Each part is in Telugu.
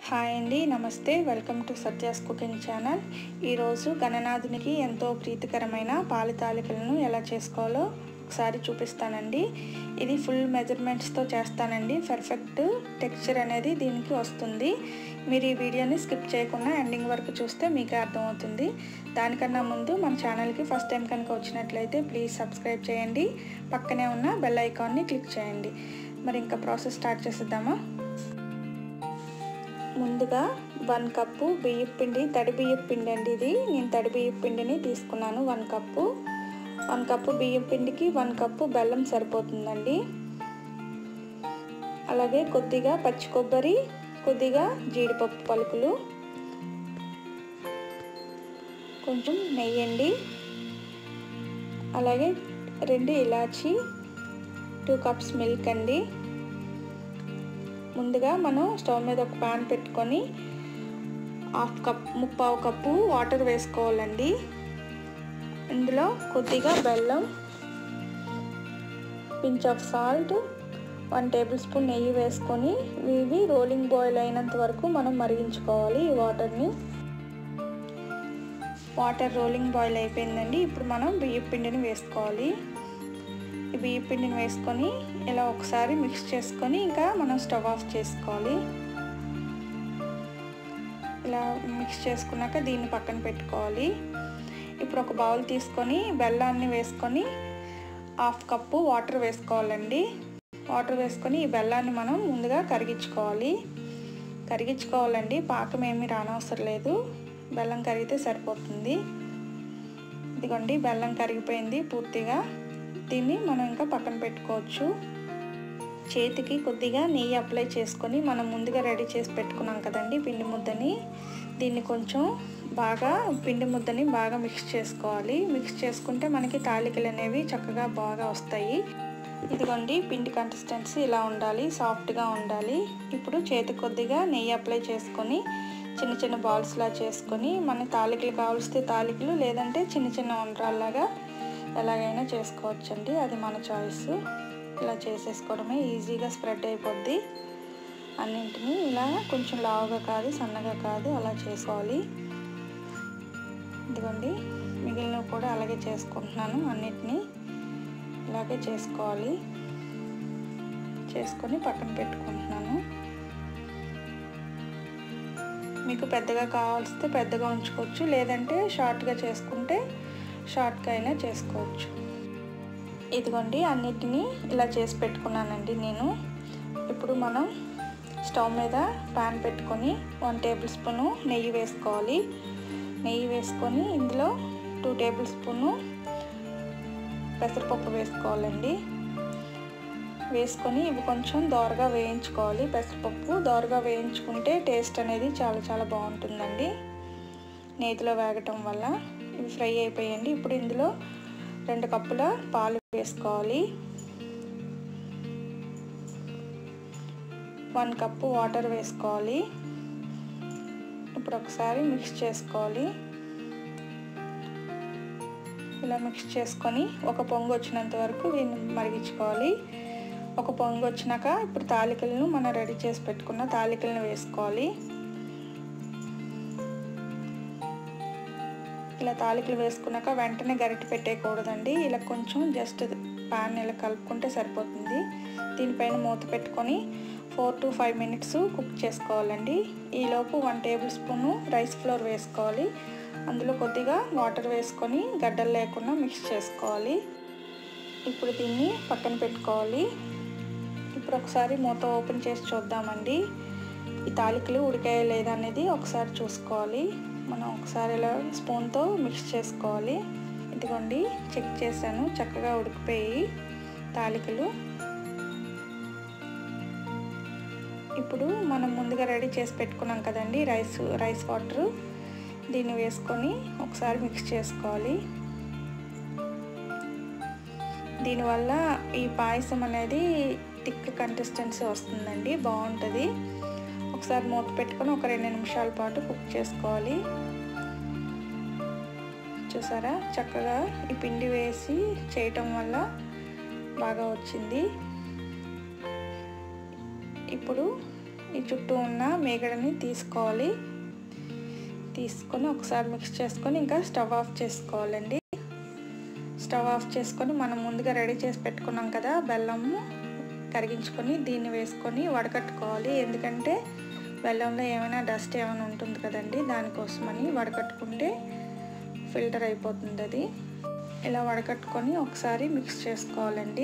హాయ్ అండి నమస్తే welcome to Satya's cooking channel ఈరోజు గణనాథునికి ఎంతో ప్రీతికరమైన పాలు తాలికలను ఎలా చేసుకోవాలో ఒకసారి చూపిస్తానండి ఇది ఫుల్ మెజర్మెంట్స్తో చేస్తానండి పర్ఫెక్ట్ టెక్స్చర్ అనేది దీనికి వస్తుంది మీరు ఈ వీడియోని స్కిప్ చేయకుండా ఎండింగ్ వరకు చూస్తే మీకు అర్థమవుతుంది దానికన్నా ముందు మన ఛానల్కి ఫస్ట్ టైం కనుక వచ్చినట్లయితే ప్లీజ్ సబ్స్క్రైబ్ చేయండి పక్కనే ఉన్న బెల్ ఐకాన్ని క్లిక్ చేయండి మరి ఇంకా ప్రాసెస్ స్టార్ట్ చేసేద్దామా ముందుగా వన్ కప్పు బియ్యం పిండి తడి బియ్యం పిండి అండి ఇది నేను తడి బియ్యం పిండిని తీసుకున్నాను వన్ కప్పు వన్ కప్పు బియ్యం పిండికి వన్ కప్పు బెల్లం సరిపోతుందండి అలాగే కొద్దిగా పచ్చి కొబ్బరి కొద్దిగా జీడిపప్పు పలుకులు కొంచెం నెయ్యి అండి అలాగే రెండు ఇలాచి టూ కప్స్ మిల్క్ అండి ముందుగా మనం స్టవ్ మీద ఒక ప్యాన్ పెట్టుకొని హాఫ్ కప్ ముప్పావు కప్పు వాటర్ వేసుకోవాలండి ఇందులో కొద్దిగా బెల్లం pinch of salt one tablespoon నెయ్యి వేసుకొని ఇవి రోలింగ్ బాయిల్ అయినంత వరకు మనం మరిగించుకోవాలి ఈ వాటర్ని వాటర్ రోలింగ్ బాయిల్ అయిపోయిందండి ఇప్పుడు మనం బియ్యం పిండిని వేసుకోవాలి ఈ బియ్యం పిండిని వేసుకొని ఇలా ఒకసారి మిక్స్ చేసుకొని ఇంకా మనం స్టవ్ ఆఫ్ చేసుకోవాలి ఇలా మిక్స్ చేసుకున్నాక దీన్ని పక్కన పెట్టుకోవాలి ఇప్పుడు ఒక బౌల్ తీసుకొని బెల్లాన్ని వేసుకొని హాఫ్ కప్పు వాటర్ వేసుకోవాలండి వాటర్ వేసుకొని ఈ బెల్లాన్ని మనం ముందుగా కరిగించుకోవాలి కరిగించుకోవాలండి పాకం ఏమీ రానవసరం లేదు బెల్లం కరిగితే సరిపోతుంది ఇదిగోండి బెల్లం కరిగిపోయింది పూర్తిగా దీన్ని మనం ఇంకా పక్కన పెట్టుకోవచ్చు చేతికి కొద్దిగా నెయ్యి అప్లై చేసుకొని మనం ముందుగా రెడీ చేసి పెట్టుకున్నాం కదండి పిండి ముద్దని దీన్ని కొంచెం బాగా పిండి ముద్దని బాగా మిక్స్ చేసుకోవాలి మిక్స్ చేసుకుంటే మనకి తాలికలు అనేవి చక్కగా బాగా వస్తాయి ఇదిగోండి పిండి కన్సిస్టెన్సీ ఇలా ఉండాలి సాఫ్ట్గా ఉండాలి ఇప్పుడు చేతి కొద్దిగా నెయ్యి అప్లై చేసుకొని చిన్న చిన్న బాల్స్లా చేసుకొని మన తాలికలు కావలిస్తే తాలికలు లేదంటే చిన్న చిన్న వంటరాల్లాగా ఎలాగైనా చేసుకోవచ్చండి అది మన చాయిస్ ఇలా చేసేసుకోవడమే ఈజీగా స్ప్రెడ్ అయిపోద్ది అన్నింటినీ ఇలా కొంచెం లావుగా కాదు సన్నగా కాదు అలా చేసుకోవాలి ఇదిగోండి మిగిలినవి కూడా అలాగే చేసుకుంటున్నాను అన్నిటినీ ఇలాగే చేసుకోవాలి చేసుకొని పక్కన పెట్టుకుంటున్నాను మీకు పెద్దగా కావాల్సితే పెద్దగా ఉంచుకోవచ్చు లేదంటే షార్ట్గా చేసుకుంటే షార్ట్గా అయినా చేసుకోవచ్చు ఇదిగోండి అన్నిటినీ ఇలా చేసి పెట్టుకున్నానండి నేను ఇప్పుడు మనం స్టవ్ మీద ప్యాన్ పెట్టుకొని వన్ టేబుల్ స్పూను నెయ్యి వేసుకోవాలి నెయ్యి వేసుకొని ఇందులో టూ టేబుల్ స్పూను పెసరపప్పు వేసుకోవాలండి వేసుకొని ఇవి కొంచెం దోరగా వేయించుకోవాలి పెసరపప్పు దోరగా వేయించుకుంటే టేస్ట్ అనేది చాలా చాలా బాగుంటుందండి నేతిలో వేగటం వల్ల ఇవి ఫ్రై అయిపోయండి ఇప్పుడు ఇందులో రెండు కప్పుల పాలు వేసుకోవాలి వన్ కప్పు వాటర్ వేసుకోవాలి ఇప్పుడు ఒకసారి మిక్స్ చేసుకోవాలి ఇలా మిక్స్ చేసుకొని ఒక పొంగు వచ్చినంత వరకు దీన్ని మరిగించుకోవాలి ఒక పొంగు వచ్చినాక ఇప్పుడు తాలికలను మనం రెడీ చేసి పెట్టుకున్న తాలికలను వేసుకోవాలి ఇలా తాలికలు వేసుకున్నాక వెంటనే గరిటె పెట్టేయకూడదండి ఇలా కొంచెం జస్ట్ పాన్ ఇలా కలుపుకుంటే సరిపోతుంది దీనిపైన మూత పెట్టుకొని four to five minutes cook చేసుకోవాలండి ఈలోపు one tablespoon rice flour వేసుకోవాలి అందులో కొద్దిగా వాటర్ వేసుకొని గడ్డలు లేకుండా మిక్స్ చేసుకోవాలి ఇప్పుడు దీన్ని పక్కన పెట్టుకోవాలి ఇప్పుడు ఒకసారి మూత ఓపెన్ చేసి చూద్దామండి ఈ తాలికలు ఉడికాయ లేదా అనేది ఒకసారి చూసుకోవాలి మనం ఒకసారి ఇలా స్పూన్తో మిక్స్ చేసుకోవాలి ఇదిగోండి చెక్ చేశాను చక్కగా ఉడికిపోయి తాలికలు ఇప్పుడు మనం ముందుగా రెడీ చేసి పెట్టుకున్నాం కదండి రైస్ రైస్ వాటరు దీన్ని వేసుకొని ఒకసారి మిక్స్ చేసుకోవాలి దీనివల్ల ఈ పాయసం అనేది థిక్ కన్సిస్టెన్సీ వస్తుందండి బాగుంటుంది ఒకసారి మూత పెట్టుకొని ఒక రెండు నిమిషాల పాటు కుక్ చేసుకోవాలి చూసారా చక్కగా ఈ పిండి వేసి చేయటం వల్ల బాగా వచ్చింది ఇప్పుడు ఈ చుట్టూ ఉన్న మేగడని తీసుకోవాలి తీసుకొని ఒకసారి మిక్స్ చేసుకొని ఇంకా స్టవ్ ఆఫ్ చేసుకోవాలండి స్టవ్ ఆఫ్ చేసుకొని మనం ముందుగా రెడీ చేసి పెట్టుకున్నాం కదా బెల్లము కరిగించుకొని దీన్ని వేసుకొని వడకట్టుకోవాలి ఎందుకంటే బెల్లంలో ఏమైనా డస్ట్ ఏమైనా ఉంటుంది కదండి దానికోసమని వడకట్టుకుంటే ఫిల్టర్ అయిపోతుంది అది ఇలా వడకట్టుకొని ఒకసారి మిక్స్ చేసుకోవాలండి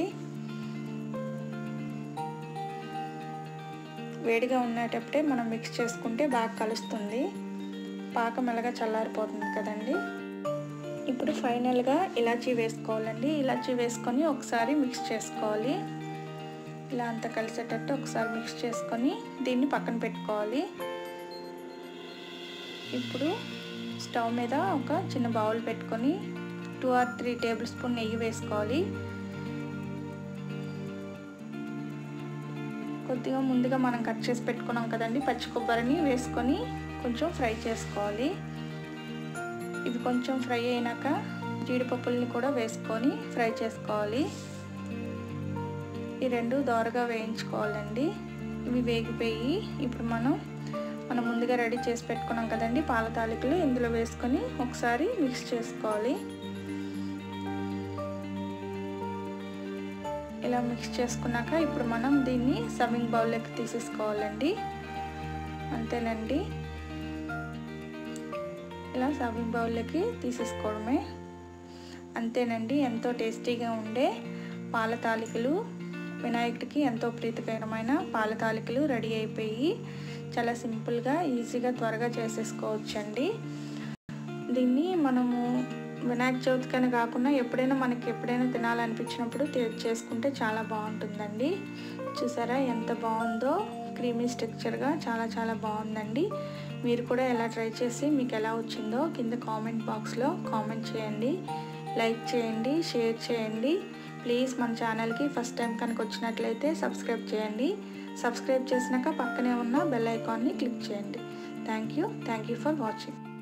వేడిగా ఉండేటప్పుడే మనం మిక్స్ చేసుకుంటే బాగా కలుస్తుంది పాకం మెల్లగా చల్లారిపోతుంది కదండి ఇప్పుడు ఫైనల్గా ఇలాచీ వేసుకోవాలండి ఇలాచీ వేసుకొని ఒకసారి మిక్స్ చేసుకోవాలి ఇలా అంతా కలిసేటట్టు ఒకసారి మిక్స్ చేసుకొని దీన్ని పక్కన పెట్టుకోవాలి ఇప్పుడు స్టవ్ మీద ఒక చిన్న బౌల్ పెట్టుకొని two or three tablespoon నెయ్యి వేసుకోవాలి కొద్దిగా ముందుగా మనం కట్ చేసి పెట్టుకున్నాం కదండి పచ్చి కొబ్బరిని వేసుకొని కొంచెం ఫ్రై చేసుకోవాలి ఇవి కొంచెం ఫ్రై అయినాక జీడిపప్పుల్ని కూడా వేసుకొని ఫ్రై చేసుకోవాలి ఈ రెండు దోరగా వేయించుకోవాలండి ఇవి వేగిపోయి ఇప్పుడు మనం మనం ముందుగా రెడీ చేసి పెట్టుకున్నాం కదండి పాల తాలికలు ఇందులో వేసుకొని ఒకసారి మిక్స్ చేసుకోవాలి ఇలా మిక్స్ చేసుకున్నాక ఇప్పుడు మనం దీన్ని సర్వింగ్ బౌల్లోకి తీసేసుకోవాలండి అంతేనండి ఇలా సర్వింగ్ బౌల్లోకి తీసేసుకోవడమే అంతేనండి ఎంతో టేస్టీగా ఉండే పాల తాలికలు వినాయకుడికి ఎంతో ప్రీతికరమైన పాల తాలికలు రెడీ అయిపోయి చాలా సింపుల్గా ఈజీగా త్వరగా చేసేసుకోవచ్చండి దీన్ని మనము వినాయక చవితికని కాకుండా ఎప్పుడైనా మనకి ఎప్పుడైనా తినాలనిపించినప్పుడు చేసుకుంటే చాలా బాగుంటుందండి చూసారా ఎంత బాగుందో క్రీమీ స్ట్రక్చర్గా చాలా చాలా బాగుందండి మీరు కూడా ఎలా ట్రై చేసి మీకు ఎలా వచ్చిందో కింద కామెంట్ బాక్స్లో కామెంట్ చేయండి లైక్ చేయండి షేర్ చేయండి ప్లీజ్ మన ఛానల్కి ఫస్ట్ టైం కనుక వచ్చినట్లయితే సబ్స్క్రైబ్ చేయండి సబ్స్క్రైబ్ చేసినాక పక్కనే ఉన్న బెల్ ఐకాన్ని క్లిక్ చేయండి thank you thank you for watching